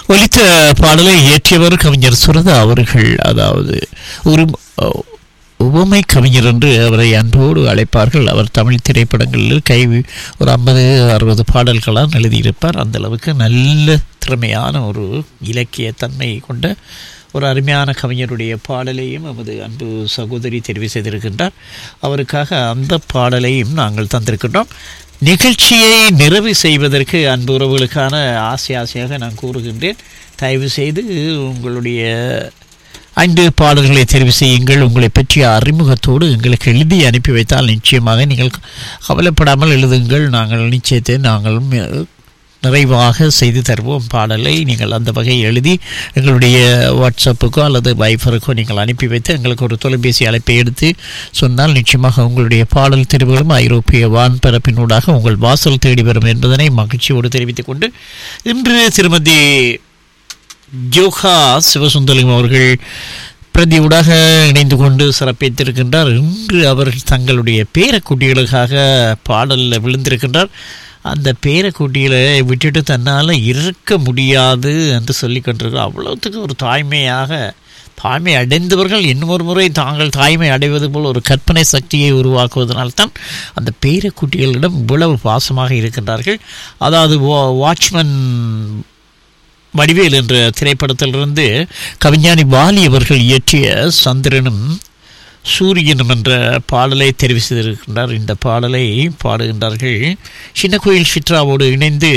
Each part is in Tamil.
ஒலித்த பாடலை இயற்றியவர் கவிஞர் சுரதா அவர்கள் அதாவது ஒரு உவமை கவிஞர் என்று அவரை அன்போடு அழைப்பார்கள் அவர் தமிழ் திரைப்படங்களில் கை ஒரு ஐம்பது அறுபது பாடல்களாக எழுதியிருப்பார் அந்த அளவுக்கு நல்ல திறமையான ஒரு இலக்கிய தன்மை கொண்ட ஒரு அருமையான கவிஞருடைய பாடலையும் நமது அன்பு சகோதரி தெரிவு செய்திருக்கின்றார் அவருக்காக அந்த பாடலையும் நாங்கள் தந்திருக்கின்றோம் நிகழ்ச்சியை நிறைவு செய்வதற்கு அன்பு உறவுகளுக்கான ஆசை ஆசையாக நான் கூறுகின்றேன் தயவு செய்து உங்களுடைய ஐந்து பாடல்களை தெரிவு செய்யுங்கள் உங்களை பற்றிய அறிமுகத்தோடு எங்களுக்கு எழுதி அனுப்பி வைத்தால் நிச்சயமாக நீங்கள் கவலைப்படாமல் எழுதுங்கள் நாங்கள் நிச்சயத்தை நாங்கள் நிறைவாக செய்து தருவோம் பாடலை நீங்கள் அந்த வகை எழுதி எங்களுடைய வாட்ஸ்அப்புக்கோ அல்லது வைஃபருக்கோ நீங்கள் அனுப்பி வைத்து எங்களுக்கு ஒரு தொலைபேசி அழைப்பை எடுத்து சொன்னால் நிச்சயமாக உங்களுடைய பாடல் தெரிவுகளும் ஐரோப்பிய வான்பரப்பினூடாக உங்கள் வாசல் தேடி வரும் என்பதனை மகிழ்ச்சியோடு தெரிவித்துக் கொண்டு இன்று திருமதி ஜோகா சிவசுந்தரம் அவர்கள் பிரதியூடாக இணைந்து கொண்டு சிறப்பித்திருக்கின்றார் இன்று அவர்கள் தங்களுடைய பேரக்குட்டிகளுக்காக பாடலில் விழுந்திருக்கின்றார் அந்த பேரக்குட்டிகளை விட்டுட்டு தன்னால் இருக்க முடியாது என்று சொல்லி கொண்டிருக்கிறார் அவ்வளோத்துக்கு ஒரு தாய்மையாக தாய்மை அடைந்தவர்கள் இன்னொரு முறை தாங்கள் தாய்மை அடைவது போல் ஒரு கற்பனை சக்தியை உருவாக்குவதனால்தான் அந்த பேரக்குட்டிகளிடம் இவ்வளவு பாசமாக இருக்கின்றார்கள் அதாவது வாட்ச்மேன் வடிவேல் என்ற திரைப்படத்திலிருந்து கவிஞானி வாலி அவர்கள் இயற்றிய சந்திரனும் சூரியனும் என்ற பாடலை தெரிவு செய்திருக்கின்றார் இந்த பாடலை பாடுகின்றார்கள் சின்ன கோயில் சித்ராவோடு இணைந்து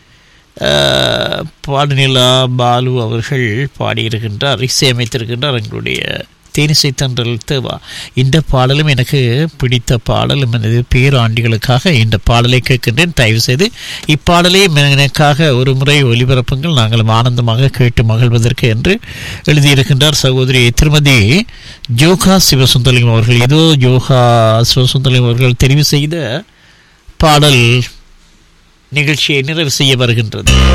பாடுநிலா பாலு அவர்கள் பாடியிருக்கின்றார் இசையமைத்திருக்கின்றார் எங்களுடைய தேனிசை தன்றல் தேவா இந்த பாடலும் எனக்கு பிடித்த பாடலும் எனது பேராண்டிகளுக்காக இந்த பாடலை கேட்கின்றேன் தயவு செய்து இப்பாடலை எனக்காக ஒரு முறை ஒலிபரப்புங்கள் நாங்கள் ஆனந்தமாக கேட்டு மகிழ்வதற்கு என்று எழுதியிருக்கின்றார் சகோதரி திருமதி ஜோகா சிவசுந்தலிங்கம் அவர்கள் இதோ ஜோகா சிவசுந்தலிங்கம் அவர்கள் தெரிவு செய்த பாடல் நிகழ்ச்சியை நிறைவு செய்ய வருகின்றது